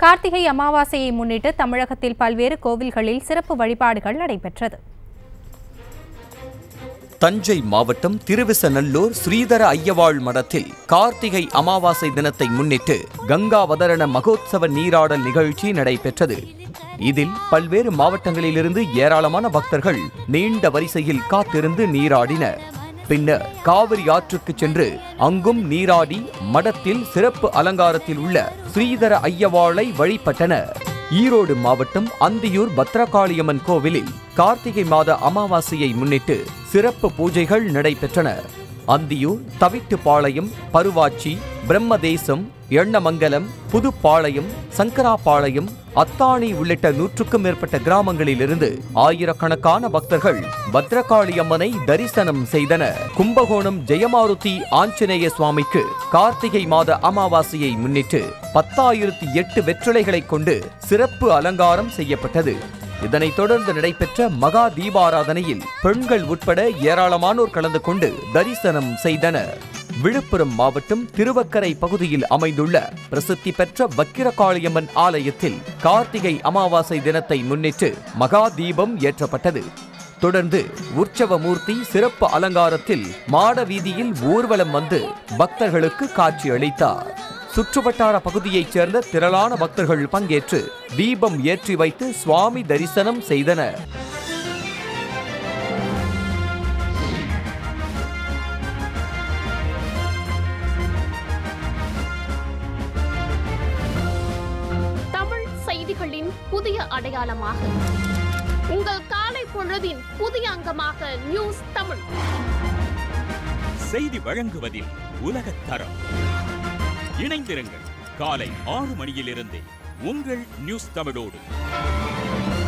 கார்த்திகை அமாவாசையை முன்னிட்டு தமிழகத்தில் பல்வேறு கோவில்களில் சிறப்பு வழிபாடுகள் நடைபெற்றது தஞ்சை மாவட்டம் திருவிசநல்லூர் ஸ்ரீதர ஐயவாள் மடத்தில் கார்த்திகை அமாவாசை தினத்தை முன்னிட்டு கங்காவதரண மகோத்சவ நீராடல் நிகழ்ச்சி நடைபெற்றது இதில் பல்வேறு மாவட்டங்களிலிருந்து ஏராளமான பக்தர்கள் நீண்ட வரிசையில் காத்திருந்து நீராடினர் பின்னர் காவிரி ஆற்றுக்கு சென்று அங்கும் நீராடி மடத்தில் சிறப்பு அலங்காரத்தில் உள்ள ஸ்ரீதர ஐயவாளை வழிபட்டனர் ஈரோடு மாவட்டம் அந்தியூர் பத்ரகாளியம்மன் கோவிலில் கார்த்திகை மாத அமாவாசையை முன்னிட்டு சிறப்பு பூஜைகள் நடைபெற்றன அந்தியூர் தவிட்டுப்பாளையம் பருவாச்சி பிரம்மதேசம் எண்ணமங்கலம் புதுப்பாளையம் சங்கராபாளையம் அத்தாணி உள்ளிட்ட நூற்றுக்கும் மேற்பட்ட கிராமங்களிலிருந்து ஆயிரக்கணக்கான பக்தர்கள் பத்ரகாளி அம்மனை தரிசனம் செய்தனர் கும்பகோணம் ஜெயமாருதி ஆஞ்சநேய சுவாமிக்கு கார்த்திகை மாத அமாவாசையை முன்னிட்டு பத்தாயிரத்தி எட்டு வெற்றிலைகளைக் கொண்டு சிறப்பு அலங்காரம் செய்யப்பட்டது இதனைத் தொடர்ந்து நடைபெற்ற மகா தீபாராதனையில் பெண்கள் உட்பட ஏராளமானோர் கலந்து கொண்டு தரிசனம் செய்தனர் விழுப்புரம் மாவட்டம் திருவக்கரை பகுதியில் அமைந்துள்ள பிரசித்தி பெற்ற வக்கிரகாளியம்மன் ஆலயத்தில் கார்த்திகை அமாவாசை தினத்தை முன்னிட்டு மகா தீபம் ஏற்றப்பட்டது தொடர்ந்து உற்சவமூர்த்தி சிறப்பு அலங்காரத்தில் மாட வீதியில் ஊர்வலம் வந்து பக்தர்களுக்கு காட்சி அளித்தார் சுற்றுவட்டார பகுதியைச் சேர்ந்த திரளான பக்தர்கள் பங்கேற்று தீபம் ஏற்றி வைத்து சுவாமி தரிசனம் செய்தனர் தமிழ் செய்திகளின் புதிய அடையாளமாக உங்கள் காலை பொழுதின் புதிய அங்கமாக நியூஸ் தமிழ் செய்தி வழங்குவதில் உலகத் தரம் இணைந்திருங்கள் காலை ஆறு மணியிலிருந்தே உங்கள் நியூஸ் தமிழோடு